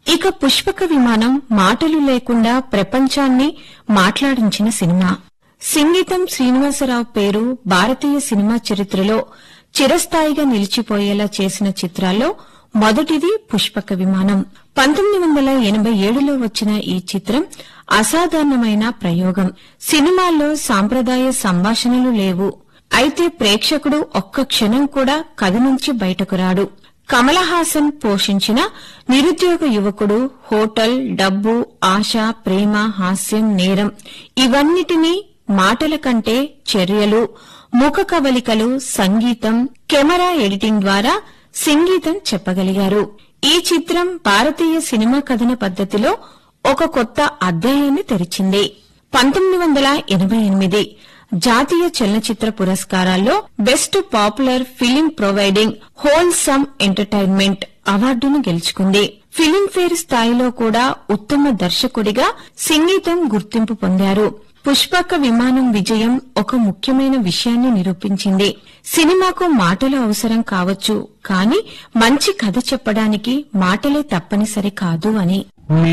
ఇక పుష్పక విమానం మాటలు లేకుండా ప్రపంచాన్ని మాట్లాడించిన సినిమా సంగీతం శ్రీనివాసరావు పేరు భారతీయ సినిమా చరిత్రలో చిరస్థాయిగా నిలిచిపోయేలా చేసిన చిత్రాల్లో మొదటిది పుష్పక విమానం పంతొమ్మిది వందల ఎనభై ఏడులో వచ్చిన ఈ చిత్రం అసాధారణమైన ప్రయోగం సినిమాల్లో సాంప్రదాయ సంభాషణలు లేవు అయితే ప్రేక్షకుడు ఒక్క క్షణం కూడా కథ నుంచి బయటకు రాడు కమలహాసన్ పోషించిన నిరుద్యోగ యువకుడు హోటల్ డబ్బు ఆశ ప్రేమ హాస్యం నేరం ఇవన్నిటినీ మాటల కంటే చర్యలు ముఖ కవలికలు సంగీతం కెమెరా ఎడిటింగ్ ద్వారా సంగీతం చెప్పగలిగారు ఈ చిత్రం భారతీయ సినిమా కథన పద్ధతిలో ఒక కొత్త అధ్యాయాన్ని తెరిచింది పంతొమ్మిది వందల ఎనభై ఎనిమిది జాతీయ చలనచిత్ర పురస్కారాల్లో best popular film providing wholesome entertainment అవార్డును గెలుచుకుంది ఫిలింఫేర్ స్థాయిలో కూడా ఉత్తమ దర్శకుడిగా సంగీతం గుర్తింపు పొందారు పుష్పక విమానం విజయం ఒక ముఖ్యమైన విషయాన్ని నిరూపించింది సినిమాకు మాటలు అవసరం కావచ్చు కానీ మంచి కథ చెప్పడానికి మాటలే తప్పనిసరి కాదు అని